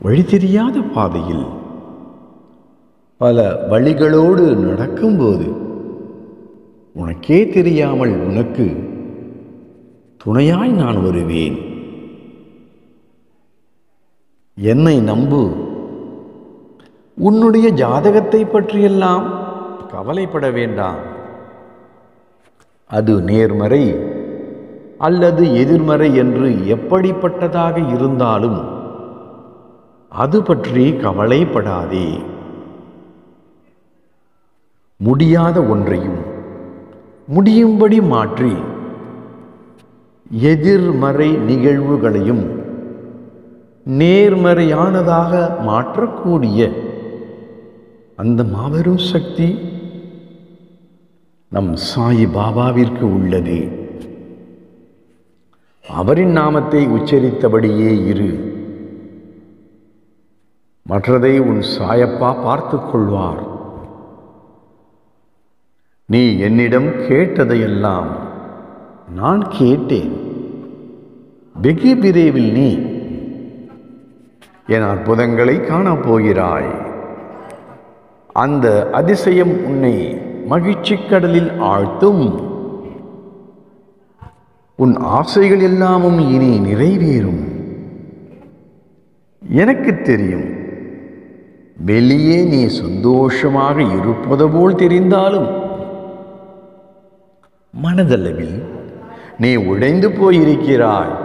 வழி தெரியாத பாதையில் பல வழிகளோடு நடக்கும்போது உனக்கே தெரியாமல் உனக்கு துணையாய் நான் வருவேன் என்னை நம்பு உன்னுடைய ஜாதகத்தை பற்றியெல்லாம் கவலைப்பட வேண்டாம் அது நேர்மறை அல்லது எதிர்மறை என்று எப்படிப்பட்டதாக இருந்தாலும் அது பற்றி கவலைப்படாதே முடியாத ஒன்றையும் முடியும்படி மாற்றி எதிர்மறை நிகழ்வுகளையும் நேர்மறையானதாக மாற்றக்கூடிய அந்த மாபெரும் சக்தி நம் சாயி பாபாவிற்கு உள்ளது அவரின் நாமத்தை உச்சரித்தபடியே இரு மற்றதை உன் சாயப்பா பார்த்துக் கொள்வார் நீ என்னிடம் கேட்டதையெல்லாம் நான் கேட்டேன் வெகு விரைவில் நீ என் அற்புதங்களை காணப் போகிறாய் அந்த அதிசயம் உன்னை மகிழ்ச்சி கடலில் ஆழ்த்தும் உன் ஆசைகள் எல்லாமும் இனி நிறைவேறும் எனக்கு தெரியும் வெளியே நீ சந்தோஷமாக இருப்பது போல் தெரிந்தாலும் மனதளவில் நீ உடைந்து போயிருக்கிறாய்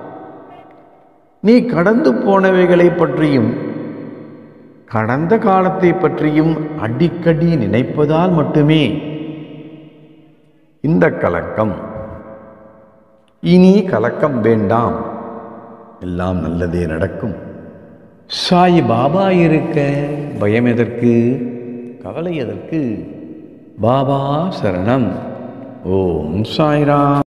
நீ கடந்து போனவைகளை பற்றியும் கடந்த காலத்தை பற்றியும் அடிக்கடி நினைப்பதால் மட்டுமே இந்த கலக்கம் இனி கலக்கம் வேண்டாம் எல்லாம் நல்லதே நடக்கும் சாய் பாபா இருக்க பயம் எதற்கு கவலை எதற்கு பாபா சரணம் ஓம் சாய்ராம்